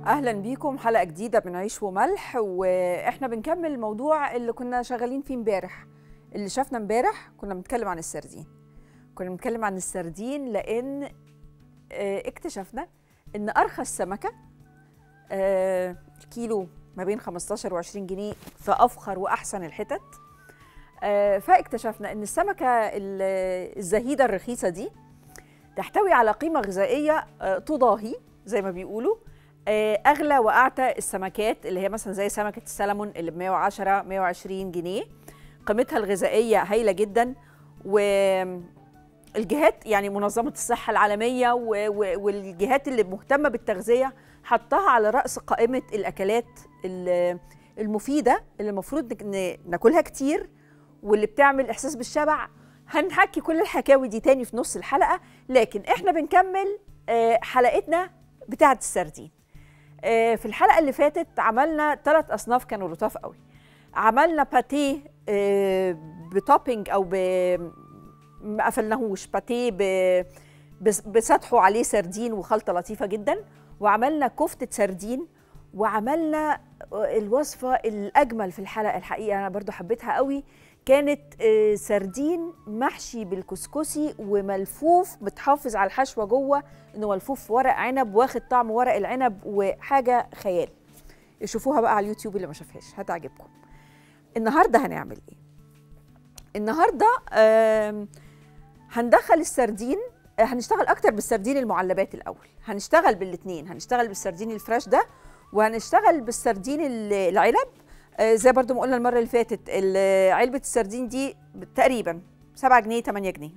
اهلا بيكم حلقه جديده من عيش وملح واحنا بنكمل الموضوع اللي كنا شغالين فيه امبارح اللي شافنا امبارح كنا بنتكلم عن السردين كنا بنتكلم عن السردين لان آه، اكتشفنا ان ارخص سمكه آه، الكيلو ما بين 15 و20 جنيه في افخر واحسن الحتت آه، فاكتشفنا ان السمكه ال- الزهيده الرخيصه دي تحتوي على قيمه غذائيه آه، تضاهي زي ما بيقولوا آه، اغلى واعتى السمكات اللي هي مثلا زي سمكه السلمون اللي ب 110 120 جنيه قيمتها الغذائيه هايله جدا والجهات يعني منظمه الصحه العالميه و- و- والجهات اللي مهتمه بالتغذيه حطها على راس قائمه الاكلات ال- المفيده اللي المفروض نك- ن- ناكلها كتير واللي بتعمل احساس بالشبع هنحكي كل الحكاوي دي تاني في نص الحلقه لكن احنا بنكمل آه، حلقتنا بتاعه السردين آه، في الحلقه اللي فاتت عملنا ثلاث اصناف كانوا لطاف قوي عملنا باتيه آه، بتوبينج او ب ما قفلناهوش باتيه ب- بس- بسطحه عليه سردين وخلطه لطيفه جدا وعملنا كفته سردين وعملنا الوصفه الاجمل في الحلقه الحقيقه انا برضو حبيتها قوي كانت آه، سردين محشي بالكسكسي وملفوف متحافظ على الحشوه جوه انه ملفوف في ورق عنب واخد طعم ورق العنب وحاجه خيال شوفوها بقى على اليوتيوب اللي ما شافهاش هتعجبكم النهارده هنعمل ايه النهارده آم، هندخل السردين آه، هنشتغل اكتر بالسردين المعلبات الاول هنشتغل بالاثنين هنشتغل بالسردين الفراش ده وهنشتغل بالسردين ال- العلب آه، زي برضو ما قلنا المره اللي فاتت ال- علبه السردين دي تقريبا 7 جنيه 8 جنيه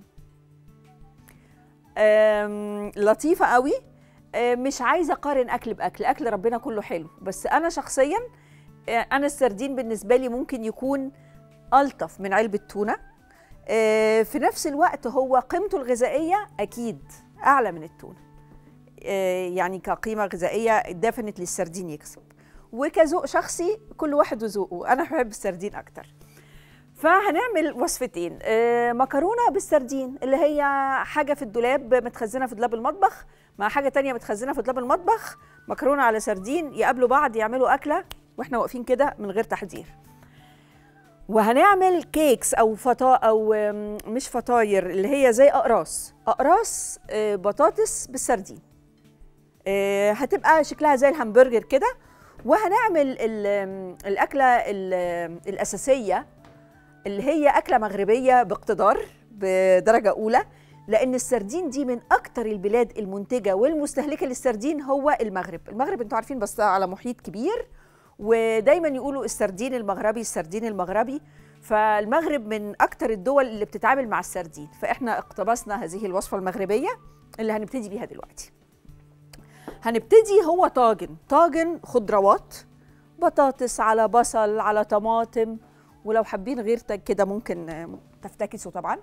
آم، لطيفه قوي آه، مش عايزه اقارن اكل باكل اكل ربنا كله حلو بس انا شخصيا آه، انا السردين بالنسبه لي ممكن يكون الطف من علبه تونه آه، في نفس الوقت هو قيمته الغذائيه اكيد اعلى من التونه آه، يعني كقيمه غذائيه دفنت للسردين يكسب وكذوق شخصي كل واحد وذوقه انا بحب السردين اكتر فهنعمل وصفتين آه، مكرونه بالسردين اللي هي حاجه في الدولاب متخزنه في دولاب المطبخ مع حاجه تانية متخزنه في دولاب المطبخ مكرونه على سردين يقابلوا بعض يعملوا اكله واحنا واقفين كده من غير تحضير وهنعمل كيكس او فطا او آم، مش فطاير اللي هي زي اقراص اقراص آه، بطاطس بالسردين آه، هتبقى شكلها زي الهمبرجر كده وهنعمل ال- آم، الاكله ال- آم، الاساسيه اللي هي اكله مغربيه باقتدار بدرجه اولى لان السردين دي من اكتر البلاد المنتجه والمستهلكه للسردين هو المغرب المغرب انتوا عارفين بس على محيط كبير ودايما يقولوا السردين المغربي السردين المغربي فالمغرب من اكتر الدول اللي بتتعامل مع السردين فاحنا اقتبسنا هذه الوصفه المغربيه اللي هنبتدي بيها دلوقتي هنبتدي هو طاجن طاجن خضروات بطاطس على بصل على طماطم ولو حابين غير ت- كده ممكن آه، تفتكسوا طبعا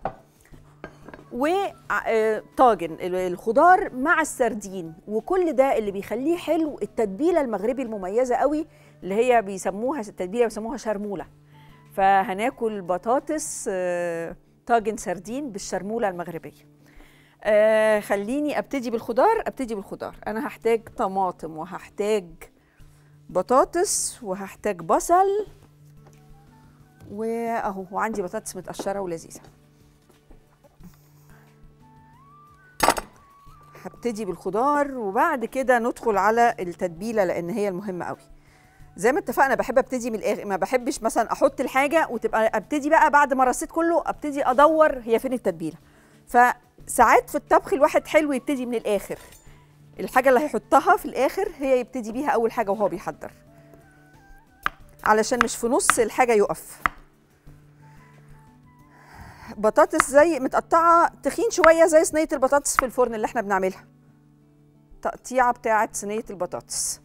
وطاجن الخضار مع السردين وكل ده اللي بيخليه حلو التتبيله المغربي المميزه قوي اللي هي بيسموها التتبيله بيسموها شرموله فهناكل بطاطس آه، طاجن سردين بالشرموله المغربيه آه خليني ابتدي بالخضار ابتدي بالخضار انا هحتاج طماطم وهحتاج بطاطس وهحتاج بصل واهو وعندي بطاطس متقشره ولذيذه هبتدي بالخضار وبعد كده ندخل على التتبيله لان هي المهمه قوي زي ما اتفقنا بحب ابتدي من الاخر ما بحبش مثلا احط الحاجه وتبقى ابتدي بقى بعد ما رصيت كله ابتدي ادور هي فين التتبيله فساعات في الطبخ الواحد حلو يبتدي من الاخر الحاجه اللي هيحطها في الاخر هي يبتدي بيها اول حاجه وهو بيحضر علشان مش في نص الحاجه يقف بطاطس زي متقطعه تخين شويه زي صينيه البطاطس في الفرن اللي احنا بنعملها تقطيعه بتاعه صينيه البطاطس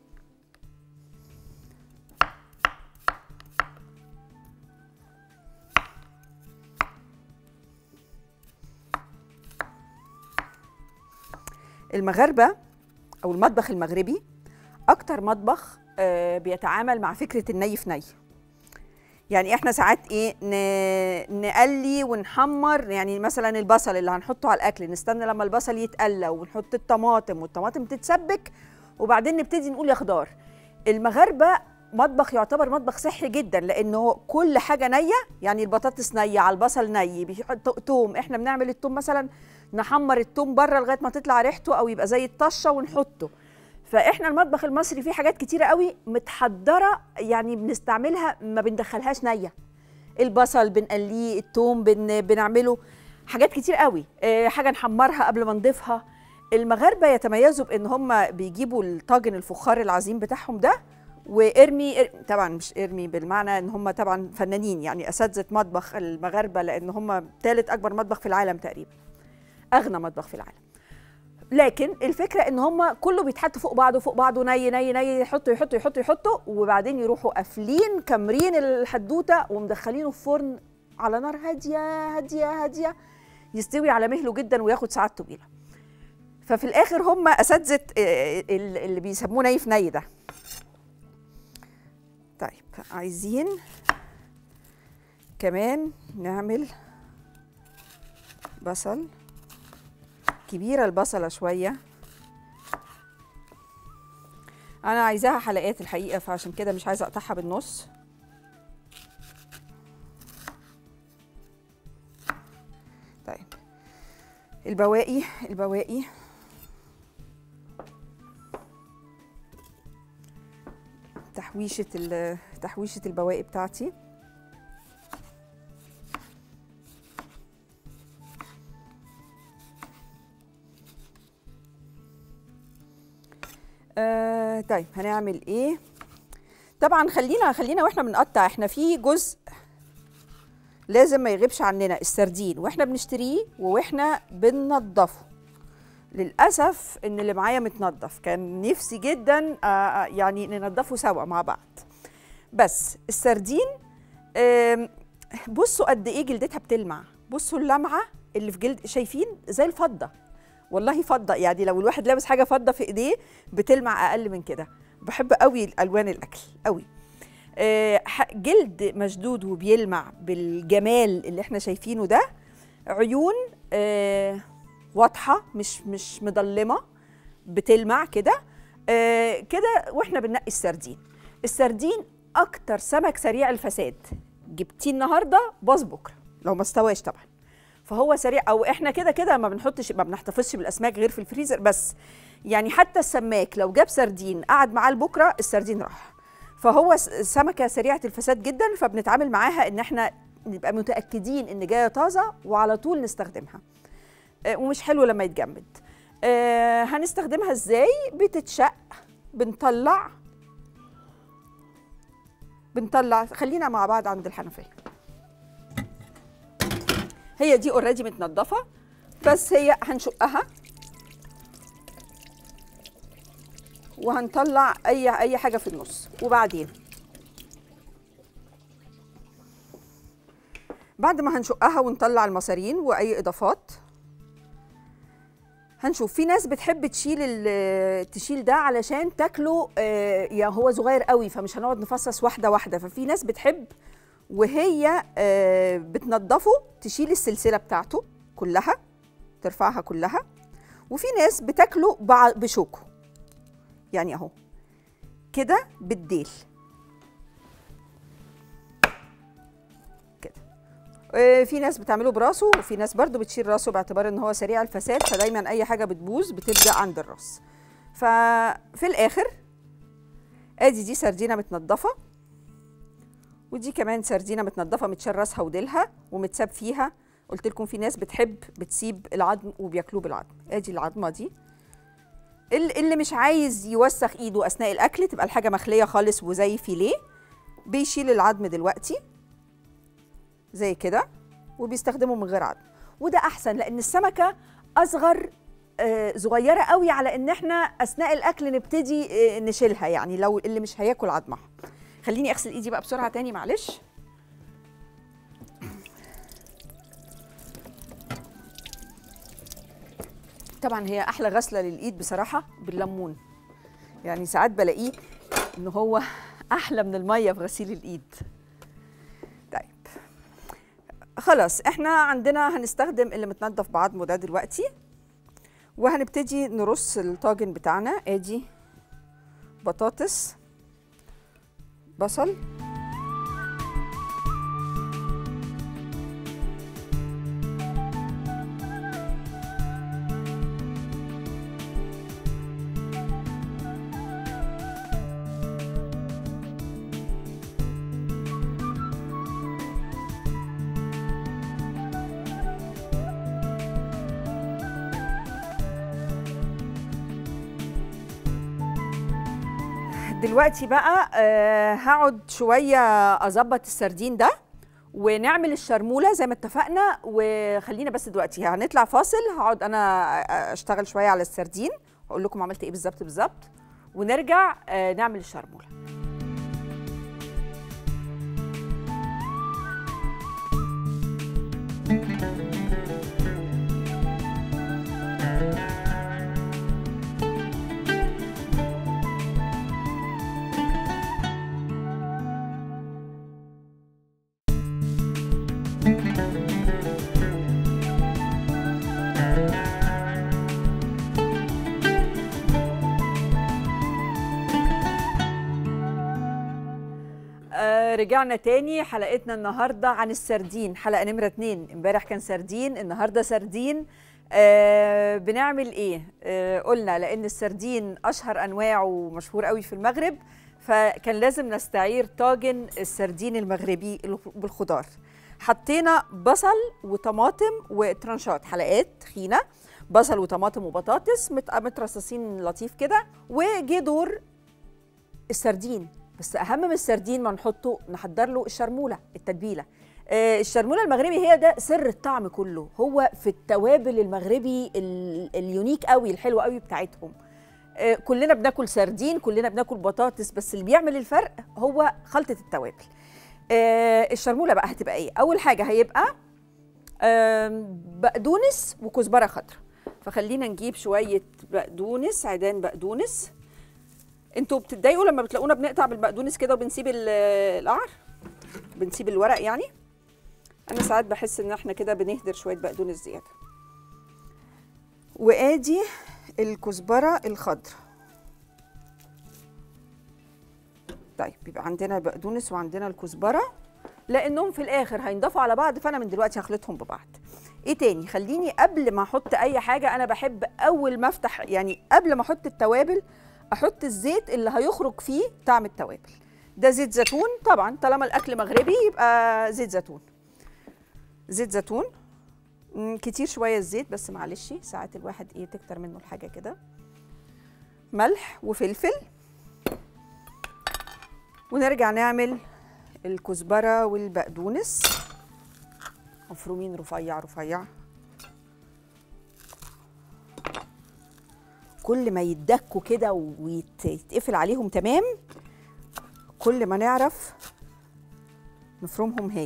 المغاربه او المطبخ المغربي اكتر مطبخ آه، بيتعامل مع فكره الني في ني يعني احنا ساعات ايه ن- نقلي ونحمر يعني مثلا البصل اللي هنحطه على الاكل نستنى لما البصل يتقلى ونحط الطماطم والطماطم تتسبك وبعدين نبتدي نقول يا خضار المغاربه مطبخ يعتبر مطبخ صحي جدا لانه كل حاجه نيه يعني البطاطس نيه على البصل ني بيحط توم احنا بنعمل التوم مثلا نحمر التوم بره لغايه ما تطلع ريحته او يبقى زي الطشه ونحطه فاحنا المطبخ المصري فيه حاجات كتيره قوي متحضره يعني بنستعملها ما بندخلهاش نيه البصل بنقليه التوم بن بنعمله حاجات كتير قوي آه، حاجه نحمرها قبل ما نضيفها المغاربه يتميزوا بان هم بيجيبوا الطاجن الفخار العظيم بتاعهم ده وارمي ار- طبعا مش ارمي بالمعنى ان هم طبعا فنانين يعني اساتذه مطبخ المغاربه لان هم ثالث اكبر مطبخ في العالم تقريبا اغنى مطبخ في العالم لكن الفكره ان هم كله بيتحط فوق بعضه فوق بعضه ني ني ني يحطوا يحطوا يحطوا يحطوا وبعدين يروحوا قافلين كامرين الحدوته ومدخلينه في فرن على نار هاديه هاديه هاديه يستوي على مهله جدا وياخد ساعات طويله ففي الاخر هم اساتذه آه، ال- اللي بيسموه ني في ني ده طيب عايزين كمان نعمل بصل كبيرة البصلة شوية أنا عايزاها حلقات الحقيقة فعشان كده مش عايزة أقطعها بالنص طيب البواقي البواقي تحويشة ال- تحويشة البواقي بتاعتي آه طيب هنعمل ايه طبعا خلينا خلينا واحنا بنقطع احنا في جزء لازم ما يغيبش عننا السردين واحنا بنشتريه واحنا بننضفه للاسف ان اللي معايا متنضف كان نفسي جدا آه، آه، يعني ننضفه سوا مع بعض بس السردين آم، بصوا قد ايه جلدتها بتلمع بصوا اللمعه اللي في جلد شايفين زي الفضه والله فضه يعني لو الواحد لابس حاجه فضه في ايديه بتلمع اقل من كده بحب قوي الوان الاكل قوي آه، ح- جلد مشدود وبيلمع بالجمال اللي احنا شايفينه ده عيون آه، واضحه مش مش مضلمه بتلمع كده آه، كده واحنا بننقي السردين السردين اكتر سمك سريع الفساد جبتيه النهارده باظ بكره لو ما استواش طبعا فهو سريع او احنا كده كده ما بنحطش ما بنحتفظش بالاسماك غير في الفريزر بس يعني حتى السماك لو جاب سردين قعد معاه لبكره السردين راح فهو س- سمكه سريعه الفساد جدا فبنتعامل معاها ان احنا نبقى متاكدين ان جايه طازه وعلى طول نستخدمها آه، ومش حلو لما يتجمد آه، هنستخدمها ازاي بتتشق بنطلع بنطلع خلينا مع بعض عند الحنفيه هي دي اوريدي متنضفه بس هي هنشقها وهنطلع اي اي حاجه في النص وبعدين بعد ما هنشقها ونطلع المصارين واي اضافات هنشوف في ناس بتحب تشيل ال- تشيل ده علشان تاكله آه، يا هو صغير قوي فمش هنقعد نفصص واحده واحده ففي ناس بتحب وهي آه، بتنضفه تشيل السلسله بتاعته كلها ترفعها كلها وفي ناس بتاكله بع- بشوكه يعني اهو كده بالديل كده آه، في ناس بتعمله براسه وفي ناس برضو بتشيل راسه باعتبار ان هو سريع الفساد فدايما اي حاجه بتبوظ بتبدا عند الراس ففي الاخر ادي دي سردينه متنضفه ودي كمان سردينه متنضفه متشال راسها وديلها ومتساب فيها قلت لكم في ناس بتحب بتسيب العظم وبياكلوه بالعظم ادي العظمه دي ال- اللي مش عايز يوسخ ايده اثناء الاكل تبقى الحاجه مخليه خالص وزي فيليه بيشيل العظم دلوقتي زي كده وبيستخدمه من غير عظم وده احسن لان السمكه اصغر آه، صغيره قوي على ان احنا اثناء الاكل نبتدي آه، نشيلها يعني لو اللي مش هياكل عظمها خليني اغسل ايدي بقى بسرعه تاني معلش طبعا هي احلى غسله للايد بصراحه بالليمون يعني ساعات بلاقيه ان هو احلى من الميه في غسيل الايد طيب خلاص احنا عندنا هنستخدم اللي متنضف بعظمه ده دلوقتي وهنبتدي نرص الطاجن بتاعنا ادي بطاطس بصل دلوقتي بقى آه هقعد شويه اظبط السردين ده ونعمل الشرموله زي ما اتفقنا وخلينا بس دلوقتي هنطلع فاصل هقعد انا اشتغل شويه على السردين واقول لكم عملت ايه بالظبط بالظبط ونرجع آه نعمل الشرموله آه، رجعنا تاني حلقتنا النهارده عن السردين حلقه نمره اتنين امبارح كان سردين النهارده سردين آه بنعمل ايه آه قلنا لان السردين اشهر انواعه ومشهور قوي في المغرب فكان لازم نستعير طاجن السردين المغربي بالخضار حطينا بصل وطماطم وترانشات حلقات تخينه بصل وطماطم وبطاطس مت- مترصصين لطيف كده وجه دور السردين بس اهم من السردين ما نحطه نحضر له الشرموله التتبيله آه، الشرموله المغربي هي ده سر الطعم كله هو في التوابل المغربي ال- اليونيك قوي الحلو قوي بتاعتهم آه، كلنا بناكل سردين كلنا بناكل بطاطس بس اللي بيعمل الفرق هو خلطه التوابل آه، الشرموله بقى هتبقى ايه اول حاجه هيبقى آم، بقدونس وكزبره خضراء فخلينا نجيب شويه بقدونس عيدان بقدونس انتوا بتتضايقوا لما بتلاقونا بنقطع بالبقدونس كده وبنسيب ال- القعر بنسيب الورق يعني انا ساعات بحس ان احنا كده بنهدر شويه بقدونس زياده وادي الكزبره الخضراء طيب يبقى عندنا البقدونس وعندنا الكزبره لانهم في الاخر هينضافوا على بعض فانا من دلوقتي هخلطهم ببعض ايه تاني خليني قبل ما احط اي حاجه انا بحب اول ما افتح يعني قبل ما احط التوابل احط الزيت اللي هيخرج فيه طعم التوابل ده زيت زيتون طبعا طالما الاكل مغربي يبقى زيت زيتون زيت زيتون مم، كتير شويه الزيت بس معلش ساعات الواحد ايه تكتر منه الحاجه كده ملح وفلفل ونرجع نعمل الكزبره والبقدونس مفرومين رفيع رفيع كل ما يتدكوا كده ويتقفل عليهم تمام كل ما نعرف نفرمهم هايل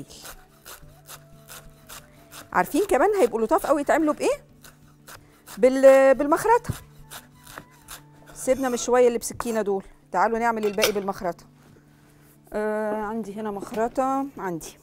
عارفين كمان هيبقوا لطاف قوي يتعملوا بايه بال بالمخرطه سيبنا من شويه اللي بسكينه دول تعالوا نعمل الباقي بالمخرطه آه عندي هنا مخرطه عندي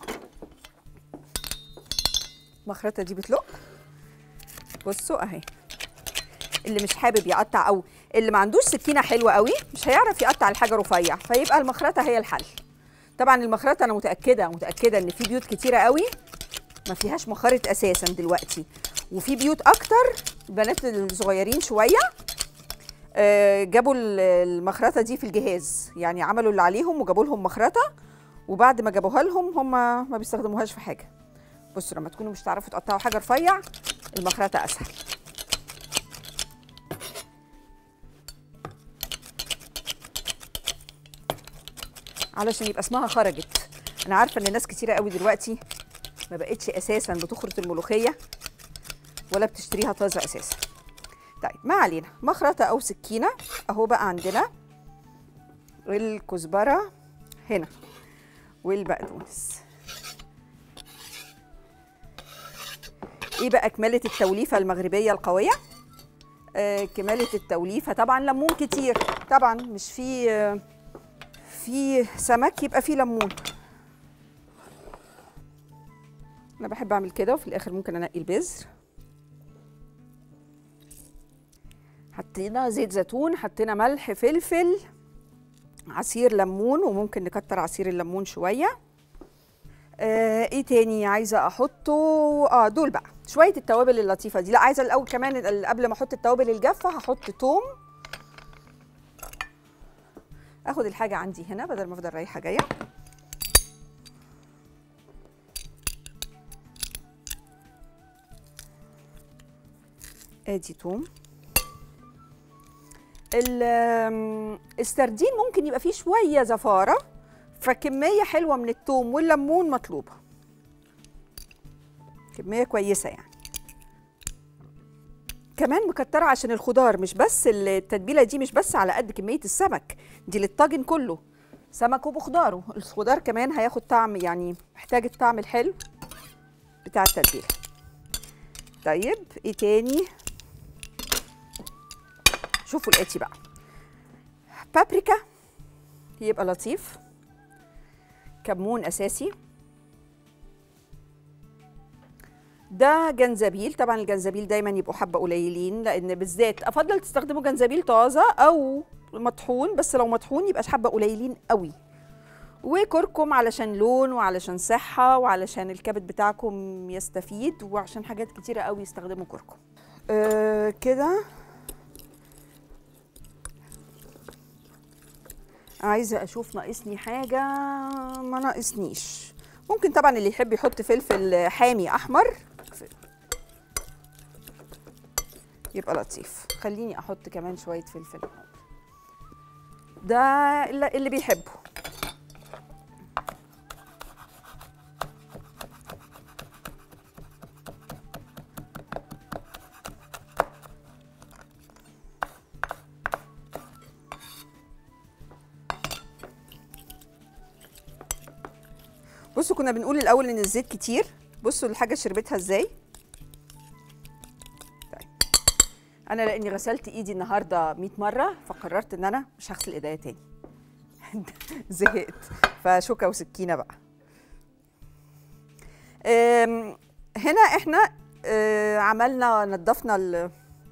المخرطه دي بتلق بصوا اهي اللي مش حابب يقطع او اللي ما عندوش سكينه حلوه قوي مش هيعرف يقطع الحاجه رفيع فيبقى المخرطه هي الحل طبعا المخرطه انا متاكده متاكده ان في بيوت كتيره قوي ما فيهاش مخارط اساسا دلوقتي وفي بيوت اكتر البنات الصغيرين شويه آه، جابوا ال- المخرطه دي في الجهاز يعني عملوا اللي عليهم وجابوا لهم مخرطه وبعد ما جابوها لهم هم ما بيستخدموهاش في حاجه بصوا لما تكونوا مش تعرفوا تقطعوا حاجه رفيع المخرطه اسهل علشان يبقى اسمها خرجت انا عارفه ان ناس كتيره قوي دلوقتي ما بقتش اساسا بتخرط الملوخيه ولا بتشتريها طازه اساسا طيب ما علينا مخرطه او سكينه اهو بقى عندنا الكزبره هنا والبقدونس ايه بقى كماله التوليفه المغربيه القويه آه كماله التوليفه طبعا ليمون كتير طبعا مش في آه في سمك يبقى في ليمون انا بحب اعمل كده وفي الاخر ممكن انقي البذر حطينا زيت زيتون حطينا ملح فلفل عصير ليمون وممكن نكتر عصير الليمون شويه آه ايه تاني عايزه احطه اه دول بقى شويه التوابل اللطيفه دي لا عايزه الاول كمان ال- قبل ما احط التوابل الجافه هحط توم اخد الحاجه عندي هنا بدل ما افضل رايحه جايه ادي توم ال- آم، السردين ممكن يبقى فيه شويه زفاره فكميه حلوه من التوم والليمون مطلوبه كميه كويسه يعني كمان مكتره عشان الخضار مش بس التتبيله دي مش بس على قد كميه السمك دي للطاجن كله سمك وبخضاره الخضار كمان هياخد طعم يعني محتاج الطعم الحلو بتاع التتبيله طيب ايه تاني شوفوا الاتي بقى بابريكا يبقى لطيف كمون اساسي ده جنزبيل طبعا الجنزبيل دايما يبقوا حبه قليلين لان بالذات افضل تستخدموا جنزبيل طازه او مطحون بس لو مطحون يبقى حبه قليلين قوي وكركم علشان لون وعلشان صحه وعلشان الكبد بتاعكم يستفيد وعشان حاجات كتيره قوي يستخدموا كركم أه كده عايزه اشوف ناقصني حاجه ما ناقصنيش ممكن طبعا اللي يحب يحط فلفل حامي احمر يبقى لطيف خليني احط كمان شويه فلفل حامر ده اللي اللي بيحبه بصوا كنا بنقول الاول ان الزيت كتير بصوا الحاجه شربتها ازاي طيب انا لاني غسلت ايدي النهارده 100 مره فقررت ان انا مش هغسل ايديا تاني زهقت فشوكه وسكينه بقى أم، هنا احنا آه، عملنا نضفنا ال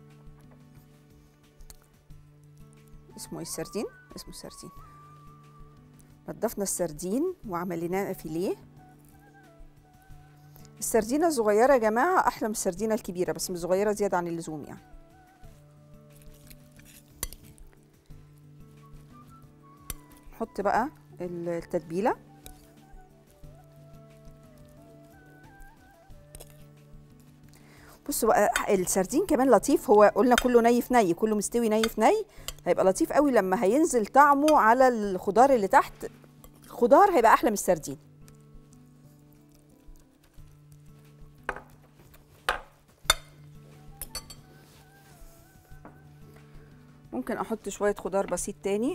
اسمه ايه السردين اسمه السردين نضفنا السردين وعملناه فيليه السردينه الصغيره يا جماعه احلى من السردينه الكبيره بس مش صغيره زياده عن اللزوم يعني نحط بقى التتبيله بصوا بقى السردين كمان لطيف هو قلنا كله ني في ني كله مستوي ني في ني هيبقى لطيف قوي لما هينزل طعمه على الخضار اللي تحت الخضار هيبقى احلى من السردين ممكن احط شويه خضار بسيط تاني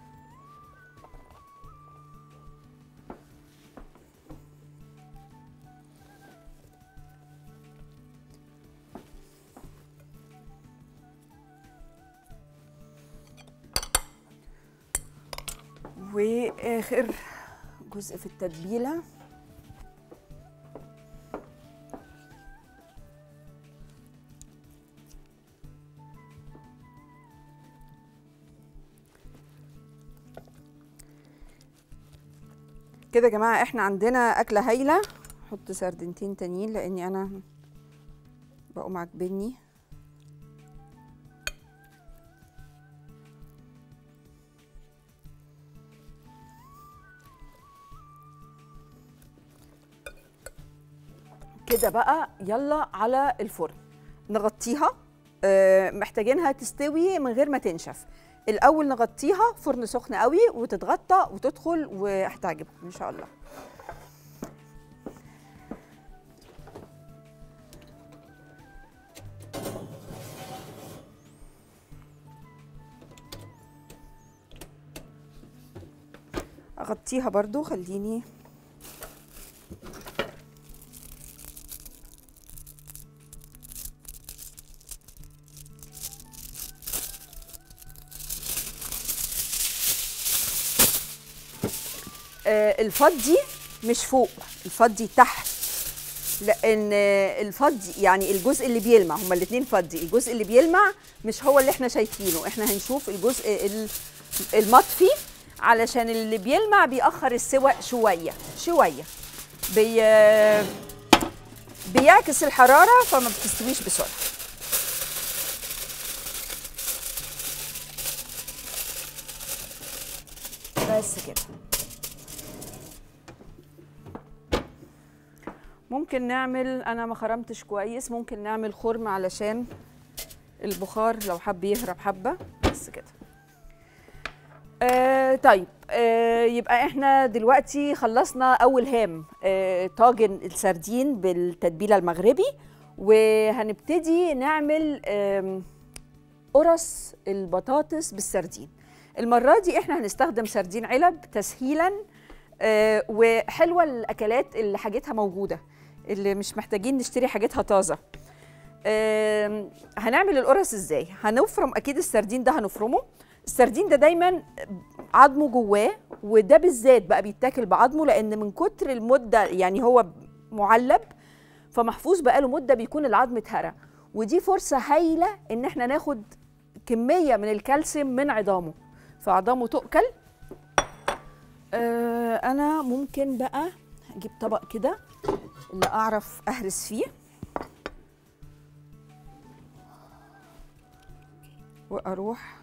واخر جزء في التتبيله كده يا جماعه احنا عندنا اكله هايله احط سردينتين تانيين لاني انا بقوا عاجبني كده بقى يلا على الفرن نغطيها آه، محتاجينها تستوي من غير ما تنشف الاول نغطيها فرن سخن قوي وتتغطى وتدخل وهتعجبكم ان شاء الله اغطيها برضو خليني آه، الفضي مش فوق الفضي تحت لان آه، الفضي يعني الجزء اللي بيلمع هما الاثنين فضي الجزء اللي بيلمع مش هو اللي احنا شايفينه احنا هنشوف الجزء ال- المطفي علشان اللي بيلمع بيأخر السوى شويه شويه بي بيعكس الحراره فما بتستويش بسرعه بس كده ممكن نعمل انا ما خرمتش كويس ممكن نعمل خرم علشان البخار لو حب يهرب حبه بس كده آه طيب آه يبقى احنا دلوقتي خلصنا اول هام آه طاجن السردين بالتتبيله المغربي وهنبتدي نعمل آم، قرص البطاطس بالسردين المره دي احنا هنستخدم سردين علب تسهيلا آه وحلوه الاكلات اللي حاجتها موجوده اللي مش محتاجين نشتري حاجتها طازه آم، هنعمل القرص ازاي هنفرم اكيد السردين ده هنفرمه السردين ده دايما عظمه جواه وده بالذات بقى بيتاكل بعظمه لان من كتر المده يعني هو معلب فمحفوظ بقاله مده بيكون العظم اتهرى ودي فرصه هايله ان احنا ناخد كميه من الكالسيوم من عظامه فعظامه تؤكل آه انا ممكن بقى اجيب طبق كده اللي اعرف اهرس فيه واروح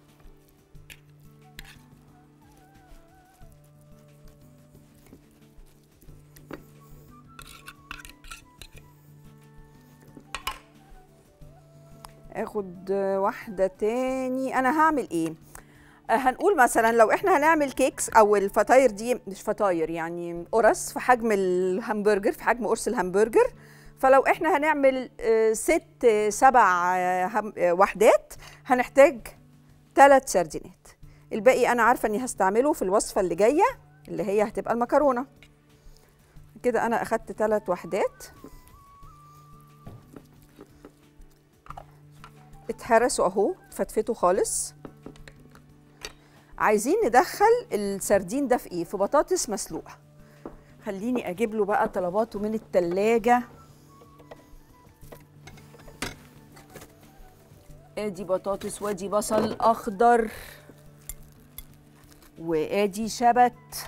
اخد واحده تاني انا هعمل ايه آه، هنقول مثلا لو احنا هنعمل كيكس او الفطاير دي مش فطاير يعني قرص في حجم الهمبرجر في حجم قرص الهمبرجر فلو احنا هنعمل آه، ست آه، سبع آه، هم- آه، وحدات هنحتاج ثلاث سردينات الباقي انا عارفه اني هستعمله في الوصفه اللي جايه اللي هي هتبقى المكرونه كده انا اخدت ثلاث وحدات اتهرسوا اهو اتفتفتوا خالص عايزين ندخل السردين ده في ايه في بطاطس مسلوقه خليني اجيب له بقى طلباته من التلاجة ادي بطاطس وادي بصل اخضر وادي شبت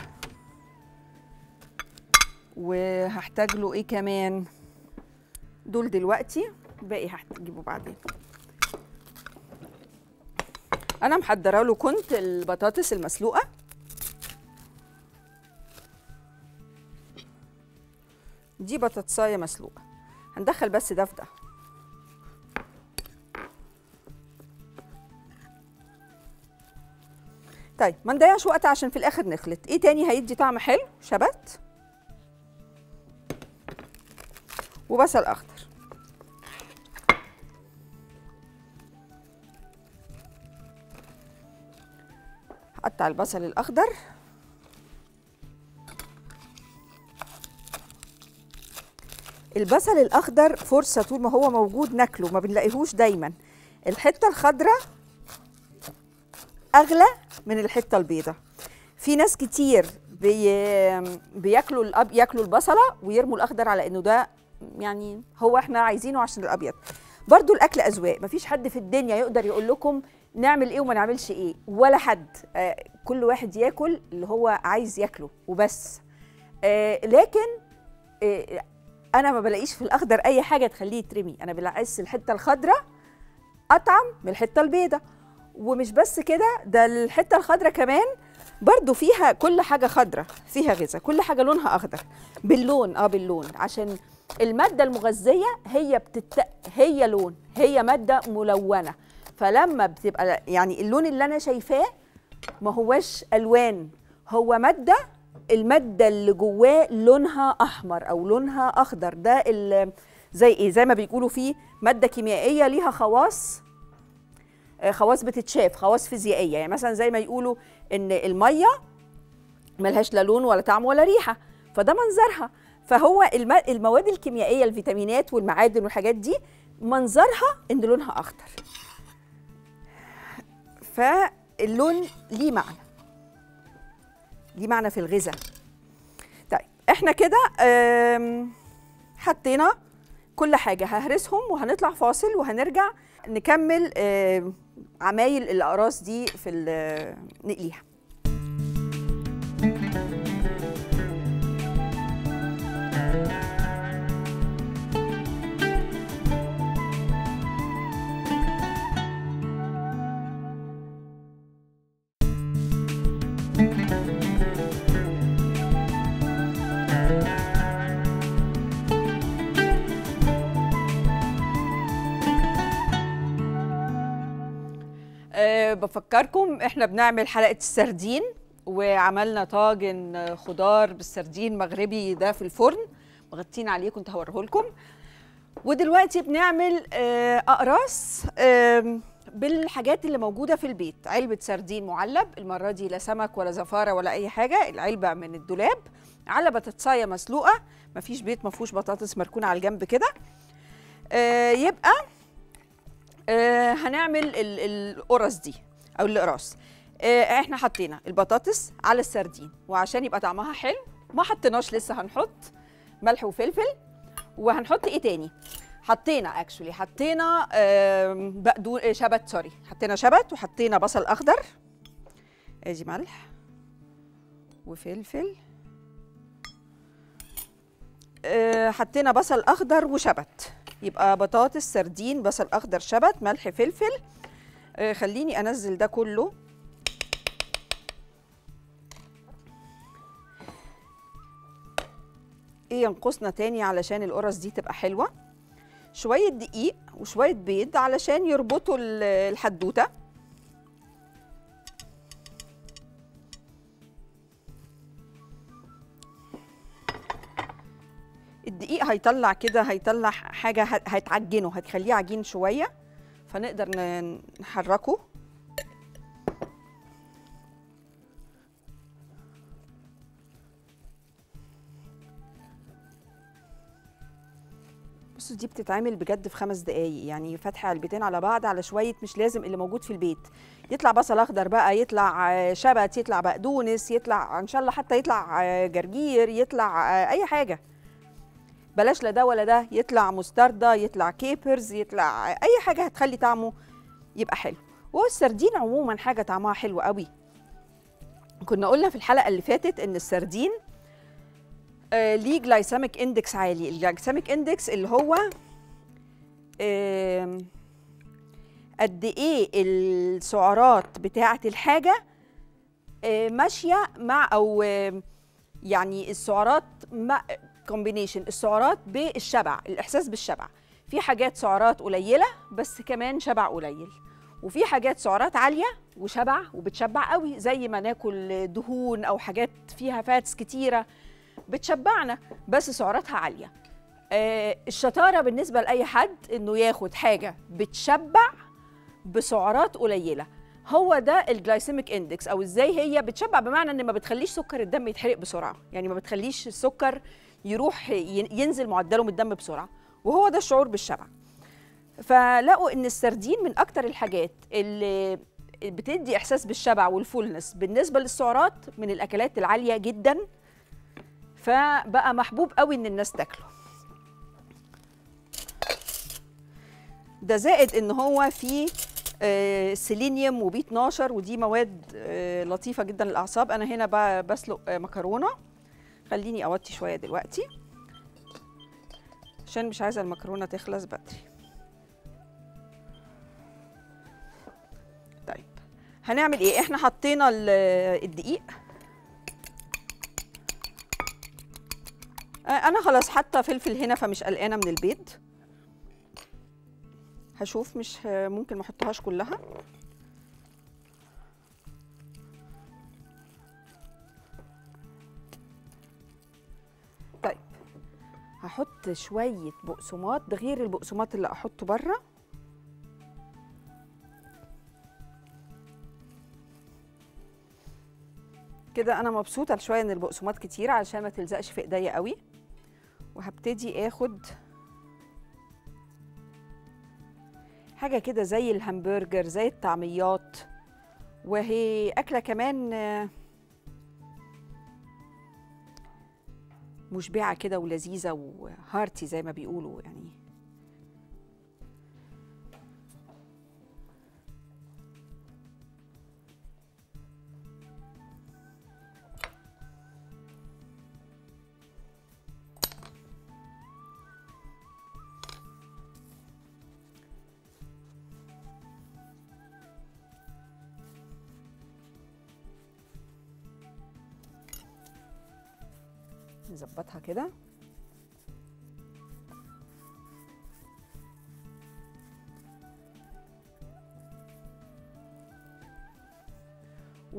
وهحتاج له ايه كمان دول دلوقتي باقي هجيبه بعدين انا محضره له كنت البطاطس المسلوقه دي بطاطسايه مسلوقه هندخل بس ده في ده طيب ما نضيعش وقت عشان في الاخر نخلط ايه تاني هيدي طعم حلو شبت وبصل اخضر هقطع البصل الاخضر البصل الاخضر فرصه طول ما هو موجود ناكله ما بنلاقيهوش دايما الحته الخضراء اغلى من الحته البيضاء في ناس كتير بي... بياكلوا الأب... ياكلوا البصله ويرموا الاخضر على انه ده يعني هو احنا عايزينه عشان الابيض برضو الاكل اذواق مفيش حد في الدنيا يقدر يقول لكم نعمل ايه وما نعملش ايه ولا حد آه كل واحد ياكل اللي هو عايز ياكله وبس آه لكن آه انا ما بلاقيش في الاخضر اي حاجه تخليه يترمي انا بلاقيش الحته الخضراء اطعم من الحته البيضاء ومش بس كده ده الحته الخضراء كمان برضو فيها كل حاجه خضراء فيها غذاء كل حاجه لونها اخضر باللون اه باللون عشان الماده المغذيه هي بتت... هي لون هي ماده ملونه فلما بتبقى يعني اللون اللي انا شايفاه ما هوش الوان هو ماده الماده اللي جواه لونها احمر او لونها اخضر ده ال- زي ايه زي ما بيقولوا فيه ماده كيميائيه ليها خواص آه، خواص بتتشاف خواص فيزيائيه يعني مثلا زي ما يقولوا ان الميه ملهاش لا لون ولا طعم ولا ريحه فده منظرها فهو الم- المواد الكيميائيه الفيتامينات والمعادن والحاجات دي منظرها ان لونها اخضر فاللون ليه معنى ليه معنى في الغذاء طيب احنا كده آم، حطينا كل حاجه ههرسهم وهنطلع فاصل وهنرجع نكمل آم، عمايل الاقراص دي في ال- نقليها بفكركم احنا بنعمل حلقه السردين وعملنا طاجن خضار بالسردين مغربي ده في الفرن مغطين عليه كنت هوريه لكم ودلوقتي بنعمل آه، اقراص آم، بالحاجات اللي موجوده في البيت علبه سردين معلب المره دي لا سمك ولا زفاره ولا اي حاجه العلبه من الدولاب على بطاطسايه مسلوقه مفيش بيت ما فيهوش بطاطس مركونه على الجنب كده آه، يبقى آه، هنعمل ال- القرص دي او الاقراص آه، احنا حطينا البطاطس على السردين وعشان يبقى طعمها حلو ما حطيناش لسه هنحط ملح وفلفل وهنحط ايه تاني حطينا اكشولي حطينا آم، بقدو آه، شبت سوري حطينا شبت وحطينا بصل اخضر ادي ملح وفلفل آه، حطينا بصل اخضر وشبت يبقى بطاطس سردين بصل اخضر شبت ملح فلفل آه، خليني انزل ده كله ايه ينقصنا تاني علشان القرص دي تبقى حلوه شويه دقيق وشويه بيض علشان يربطوا ال- الحدوته الدقيق هيطلع كده هيطلع حاجه ه- هتعجنه هتخليه عجين شويه فنقدر ن- نحركه بصوا دي بتتعمل بجد في خمس دقايق يعني فتح علبتين على بعض على شويه مش لازم اللي موجود في البيت يطلع بصل اخضر بقى يطلع آه، شبت يطلع بقدونس يطلع ان شاء الله حتى يطلع آه، جرجير يطلع آه، اي حاجه بلاش لا ده ولا ده يطلع مستردة يطلع كيبرز يطلع آه، اي حاجه هتخلي طعمه يبقى حلو وهو السردين عموما حاجه طعمها حلو قوي كنا قلنا في الحلقه اللي فاتت ان السردين آه، ليه جلايسيميك اندكس عالي الجلايسيميك اندكس اللي هو آم، قد ايه السعرات بتاعه الحاجه آه، ماشيه مع او آم، يعني السعرات مع كومبينيشن السعرات بالشبع الاحساس بالشبع في حاجات سعرات قليله بس كمان شبع قليل وفي حاجات سعرات عاليه وشبع وبتشبع قوي زي ما ناكل دهون او حاجات فيها فاتس كتيره بتشبعنا بس سعراتها عاليه آه الشطاره بالنسبه لاي حد انه ياخد حاجه بتشبع بسعرات قليله هو ده الجلايسيميك اندكس او ازاي هي بتشبع بمعنى ان ما بتخليش سكر الدم يتحرق بسرعه يعني ما بتخليش السكر يروح ين- ينزل معدله من الدم بسرعه وهو ده الشعور بالشبع فلقوا ان السردين من اكتر الحاجات اللي بتدي احساس بالشبع والفولنس بالنسبه للسعرات من الاكلات العاليه جدا فبقى محبوب قوي ان الناس تاكله ده زائد ان هو فيه آه، سيلينيوم وبي 12 ودي مواد آه، لطيفه جدا للاعصاب انا هنا ب- بسلق آه، مكرونه خليني اوطي شويه دلوقتي عشان مش عايزه المكرونه تخلص بدري طيب هنعمل ايه احنا حطينا ال- الدقيق آه، انا خلاص حاطه فلفل هنا فمش قلقانه من البيض هشوف مش ه- ممكن ما احطهاش كلها طيب هحط شويه بقسماط ده غير البقسماط اللي احطه بره كده انا مبسوطه شويه ان البقسماط كتير علشان ما تلزقش في ايديا قوي وهبتدي اخد حاجه كده زي الهمبرجر زي الطعميات وهي اكله كمان آه، مشبعه كده ولذيذه وهارتي زي ما بيقولوا يعني نظبطها كده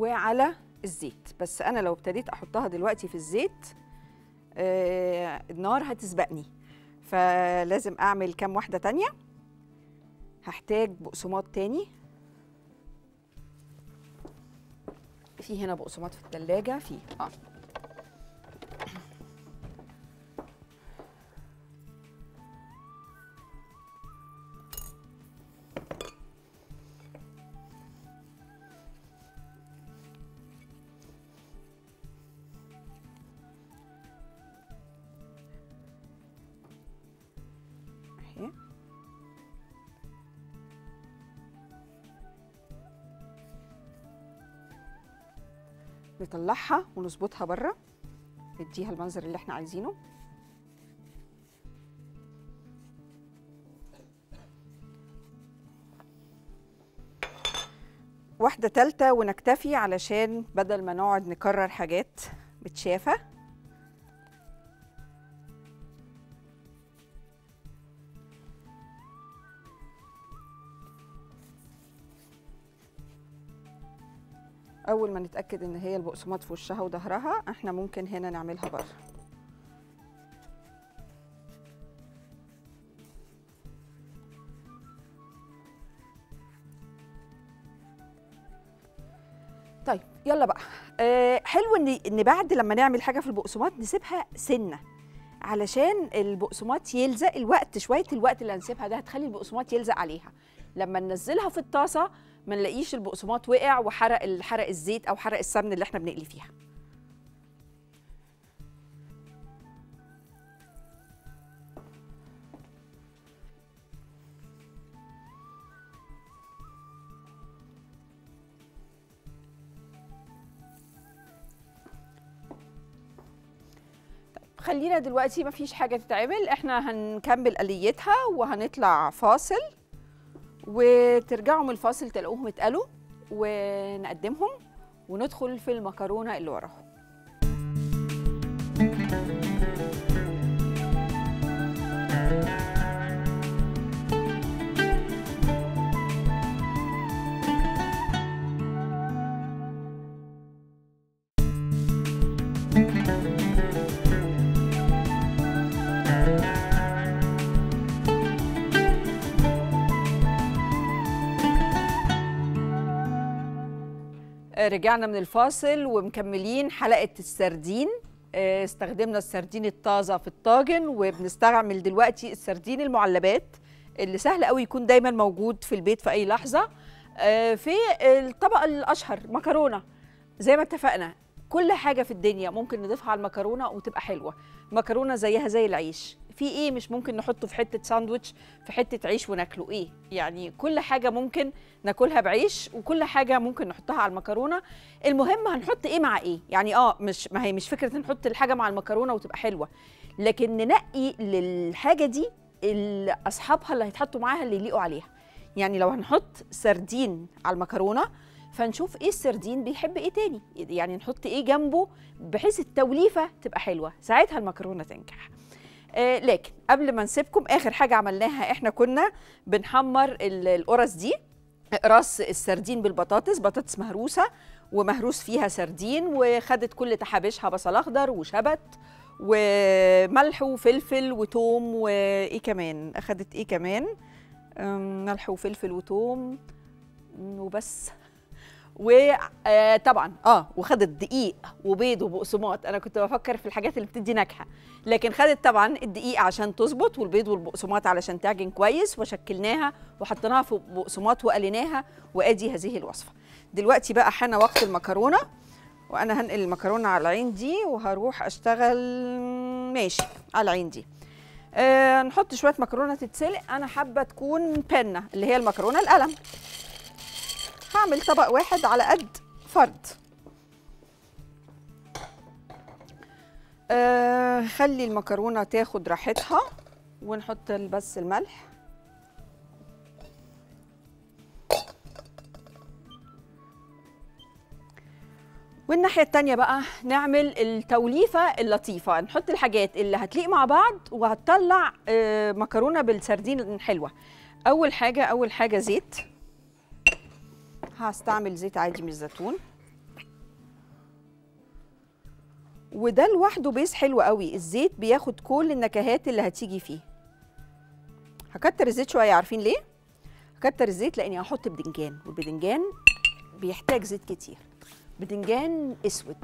وعلى الزيت بس انا لو ابتديت احطها دلوقتي في الزيت آه النار هتسبقني فلازم اعمل كام واحده تانية هحتاج بقسماط تاني في هنا بقسماط في التلاجة في اه اهي نطلعها ونظبطها بره نديها المنظر اللي احنا عايزينه واحدة تالتة ونكتفي علشان بدل ما نقعد نكرر حاجات متشافة اول ما نتاكد ان هي البقسماط في وشها وظهرها احنا ممكن هنا نعملها بره طيب يلا بقى أه حلو ان ان بعد لما نعمل حاجه في البقسماط نسيبها سنه علشان البقسماط يلزق الوقت شويه الوقت اللي هنسيبها ده هتخلي البقسماط يلزق عليها لما ننزلها في الطاسه ما نلاقيش البقسماط وقع وحرق حرق الزيت او حرق السمن اللي احنا بنقلي فيها خلينا دلوقتي ما فيش حاجه تتعمل احنا هنكمل قليتها وهنطلع فاصل وترجعوا من الفاصل تلاقوهم اتقلوا ونقدمهم وندخل في المكرونه اللي وراهم رجعنا من الفاصل ومكملين حلقه السردين آه، استخدمنا السردين الطازه في الطاجن وبنستعمل دلوقتي السردين المعلبات اللي سهل قوي يكون دايما موجود في البيت في اي لحظه آه، في الطبق الاشهر مكرونه زي ما اتفقنا كل حاجه في الدنيا ممكن نضيفها على المكرونه وتبقى حلوه مكرونه زيها زي العيش في ايه مش ممكن نحطه في حته ساندوتش في حته عيش وناكله ايه يعني كل حاجه ممكن ناكلها بعيش وكل حاجه ممكن نحطها على المكرونه المهم هنحط ايه مع ايه يعني اه مش ما هي مش فكره نحط الحاجه مع المكرونه وتبقى حلوه لكن ننقي للحاجه دي اللي اصحابها اللي هيتحطوا معاها اللي يليقوا عليها يعني لو هنحط سردين على المكرونه فنشوف ايه السردين بيحب ايه تاني يعني نحط ايه جنبه بحيث التوليفه تبقى حلوه ساعتها المكرونه تنجح آه لكن قبل ما نسيبكم اخر حاجه عملناها احنا كنا بنحمر ال- القرص دي راس السردين بالبطاطس بطاطس مهروسه ومهروس فيها سردين وخدت كل تحابيشها بصل اخضر وشبت وملح وفلفل وتوم وايه كمان اخدت ايه كمان أم، ملح وفلفل وتوم مم، وبس وطبعا اه وخدت دقيق وبيض وبقسماط انا كنت بفكر في الحاجات اللي بتدي نكهه لكن خدت طبعا الدقيق عشان تظبط والبيض والبقسماط علشان تعجن كويس وشكلناها وحطيناها في بقسماط وقليناها وادي هذه الوصفه دلوقتي بقى حان وقت المكرونه وانا هنقل المكرونه على العين دي وهروح اشتغل ماشي على العين دي آه نحط شويه مكرونه تتسلق انا حابه تكون بنه اللي هي المكرونه القلم هعمل طبق واحد على قد فرد آه خلي المكرونه تاخد راحتها ونحط بس الملح والناحية التانية بقى نعمل التوليفة اللطيفة نحط الحاجات اللي هتليق مع بعض وهتطلع آه، مكرونة بالسردين حلوة أول حاجة أول حاجة زيت هستعمل زيت عادي مش زيتون وده لوحده بيس حلو قوي الزيت بياخد كل النكهات اللي هتيجي فيه هكتر الزيت شويه عارفين ليه هكتر الزيت لاني هحط بدنجان والبدنجان بيحتاج زيت كتير بدنجان اسود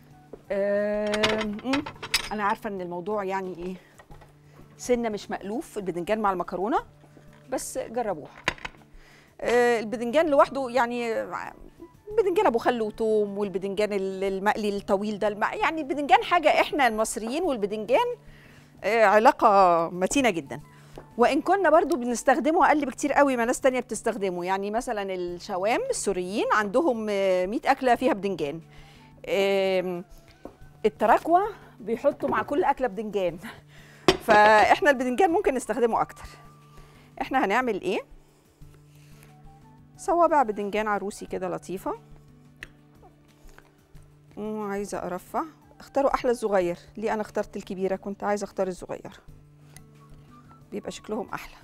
أم، انا عارفه ان الموضوع يعني ايه سنه مش مألوف البدنجان مع المكرونه بس جربوها آه، البدنجان لوحده يعني بدنجان ابو خل وتوم والبدنجان ال- المقلي الطويل ده الم... يعني البدنجان حاجه احنا المصريين والبدنجان آه، علاقه متينه جدا وان كنا برضو بنستخدمه اقل بكتير قوي ما ناس تانية بتستخدمه يعني مثلا الشوام السوريين عندهم آه، 100 اكله فيها بدنجان آم، التراكوة بيحطوا مع كل اكله بدنجان فاحنا البدنجان ممكن نستخدمه اكتر احنا هنعمل ايه صوابع بدنجان عروسي كده لطيفه وعايزه ارفع اختاروا احلى الصغير ليه انا اخترت الكبيره كنت عايزه اختار الصغير بيبقى شكلهم احلى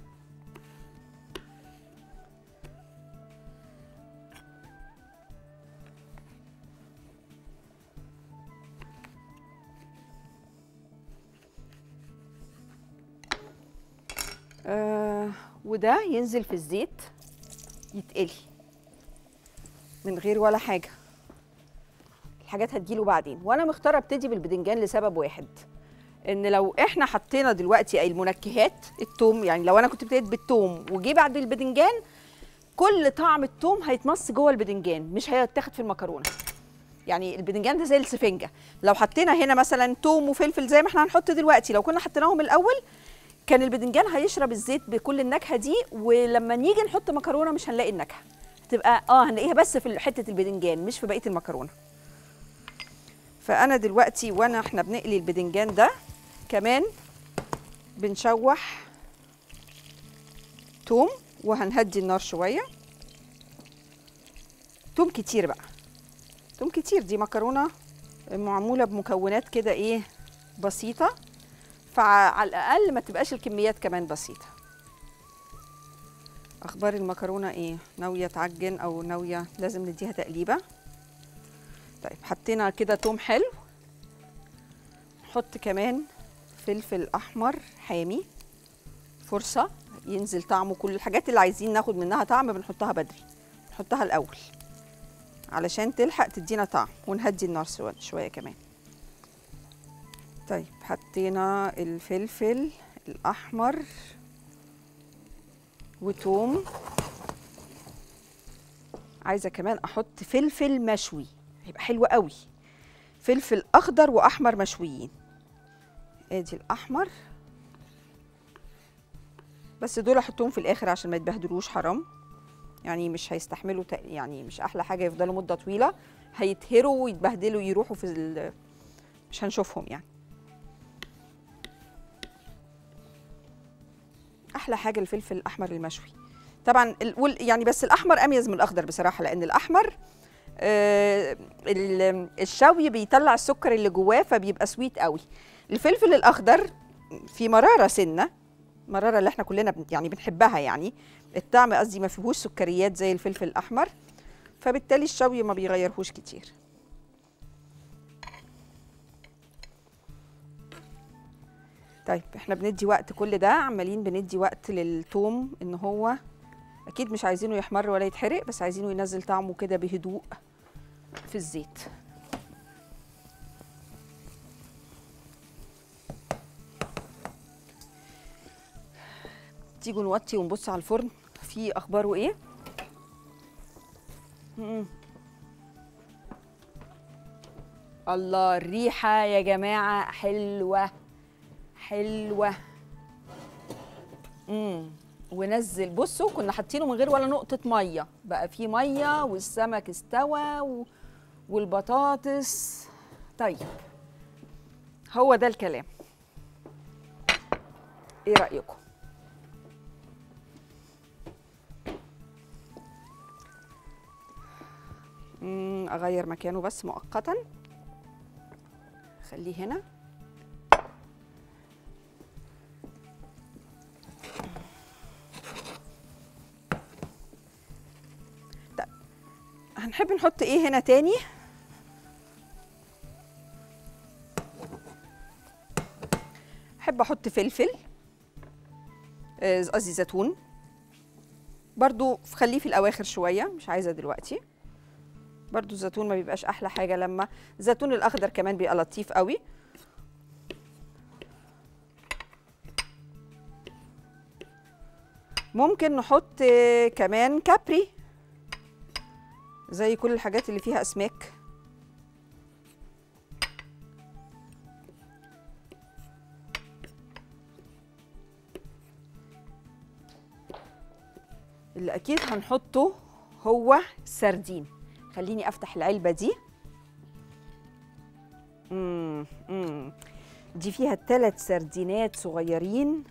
آه وده ينزل في الزيت يتقلي من غير ولا حاجه الحاجات هتجيله بعدين وانا مختاره ابتدي بالبدنجان لسبب واحد ان لو احنا حطينا دلوقتي اي المنكهات التوم يعني لو انا كنت ابتديت بالتوم وجي بعد البدنجان كل طعم التوم هيتمص جوه البدنجان مش هيتاخد في المكرونه يعني البدنجان ده زي السفنجه لو حطينا هنا مثلا توم وفلفل زي ما احنا هنحط دلوقتي لو كنا حطيناهم الاول كان البدنجان هيشرب الزيت بكل النكهه دي ولما نيجي نحط مكرونه مش هنلاقي النكهه تبقى اه هنلاقيها بس في حته البدنجان مش في بقيه المكرونه فانا دلوقتي وانا احنا بنقلي البدنجان ده كمان بنشوح توم وهنهدي النار شويه توم كتير بقى توم كتير دي مكرونه معموله بمكونات كده ايه بسيطه فعلى الاقل ما تبقاش الكميات كمان بسيطه اخبار المكرونه ايه ناويه تعجن او ناويه لازم نديها تقليبه طيب حطينا كده توم حلو نحط كمان فلفل احمر حامي فرصه ينزل طعمه كل الحاجات اللي عايزين ناخد منها طعم بنحطها بدري نحطها الاول علشان تلحق تدينا طعم ونهدي النار شويه شويه كمان طيب حطينا الفلفل الاحمر وتوم عايزه كمان احط فلفل مشوي هيبقى حلو قوي فلفل اخضر واحمر مشويين ادي الاحمر بس دول احطهم في الاخر عشان ما يتبهدلوش حرام يعني مش هيستحملوا تق- يعني مش احلى حاجه يفضلوا مده طويله هيتهروا ويتبهدلوا يروحوا في ال- مش هنشوفهم يعني احلى حاجه الفلفل الاحمر المشوي طبعا ال- وال- يعني بس الاحمر اميز من الاخضر بصراحه لان الاحمر آه، ال- الشوي بيطلع السكر اللي جواه فبيبقى سويت قوي الفلفل الاخضر في مراره سنه مراره اللي احنا كلنا بن- يعني بنحبها يعني الطعم قصدي ما فيهوش سكريات زي الفلفل الاحمر فبالتالي الشوي ما بيغيرهوش كتير طيب احنا بندي وقت كل ده عمالين بندي وقت للثوم ان هو اكيد مش عايزينه يحمر ولا يتحرق بس عايزينه ينزل طعمه كده بهدوء في الزيت تيجوا نوطي ونبص على الفرن في اخباره ايه مم. الله الريحه يا جماعه حلوه حلوه امم ونزل بصوا كنا حاطينه من غير ولا نقطه ميه بقى فيه ميه والسمك استوى و... والبطاطس طيب هو ده الكلام ايه رايكم مم، اغير مكانه بس مؤقتا خليه هنا طب هنحب نحط ايه هنا تاني احب احط فلفل آه، قصدي زيتون برضو خليه في الاواخر شويه مش عايزه دلوقتي برضو الزيتون ما بيبقاش احلى حاجه لما الزيتون الاخضر كمان بيبقى لطيف قوي ممكن نحط آه، كمان كابري زي كل الحاجات اللي فيها اسماك اللي اكيد هنحطه هو سردين خليني افتح العلبه دي مم. مم. دي فيها ثلاث سردينات صغيرين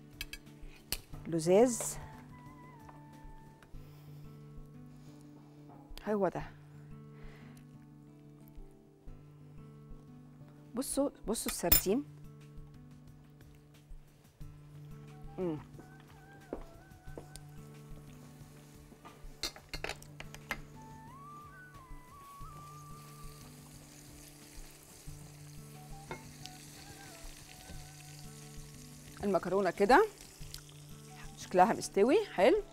لزاز هو ده بصوا بصوا السردين مم. المكرونه كده شكلها مستوي حلو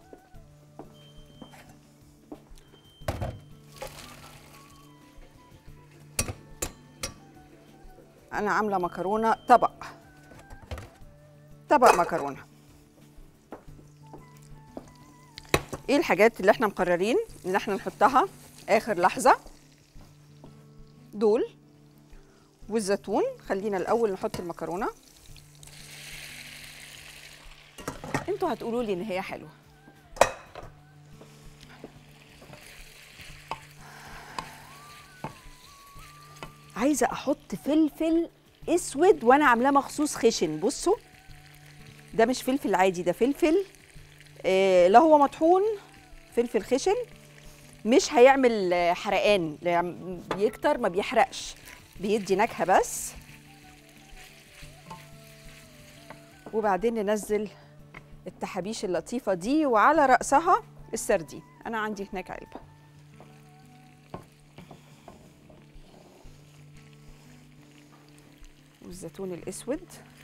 انا عامله مكرونه طبق طبق مكرونه ايه الحاجات اللي احنا مقررين ان احنا نحطها اخر لحظه دول والزيتون خلينا الاول نحط المكرونه انتوا هتقولوا لي ان هي حلوه عايزه احط فلفل اسود وانا عاملاه مخصوص خشن بصوا ده مش فلفل عادي ده فلفل آه لا هو مطحون فلفل خشن مش هيعمل آه، حرقان لما بيكتر ما بيحرقش بيدي نكهه بس وبعدين ننزل التحابيش اللطيفه دي وعلى راسها السردين انا عندي هناك علبه والزيتون الاسود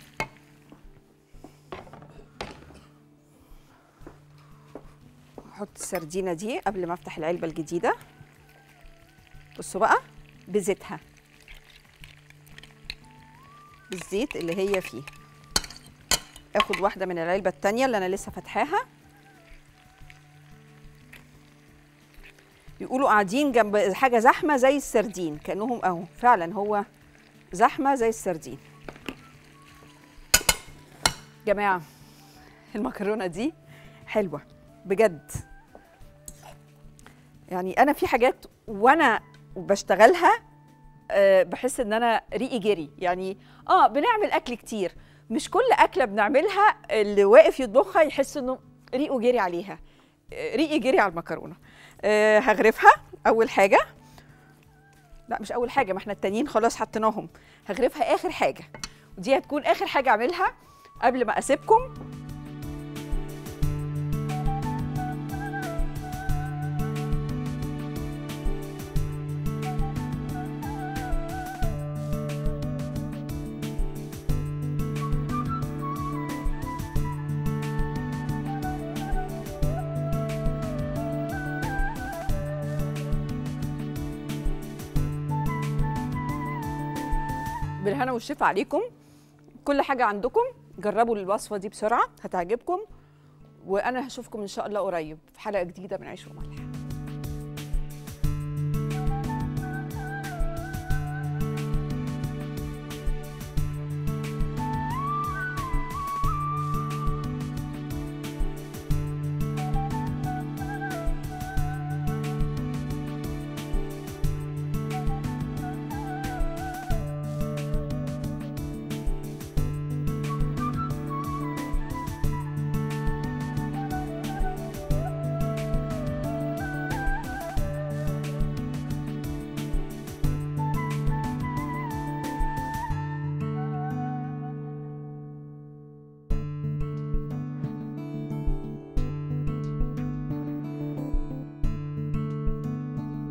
احط السردينه دي قبل ما افتح العلبه الجديده بصوا بقى بزيتها بالزيت اللي هي فيه اخد واحده من العلبه التانية اللي انا لسه فاتحاها يقولوا قاعدين جنب حاجه زحمه زي السردين كانهم اهو فعلا هو زحمه زي السردين جماعه المكرونه دي حلوه بجد يعني انا في حاجات وانا بشتغلها آه، بحس ان انا ريقي جري يعني اه بنعمل اكل كتير مش كل اكله بنعملها اللي واقف يطبخها يحس انه ريقه جري عليها آه، ريقي جري على المكرونه أه هغرفها اول حاجه لا مش اول حاجه ما احنا التانيين خلاص حطيناهم هغرفها اخر حاجه ودي هتكون اخر حاجه اعملها قبل ما اسيبكم بالهنا والشفا عليكم كل حاجه عندكم جربوا الوصفه دي بسرعه هتعجبكم وانا هشوفكم ان شاء الله قريب في حلقه جديده من عيش وملح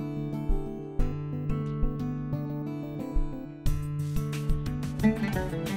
thank you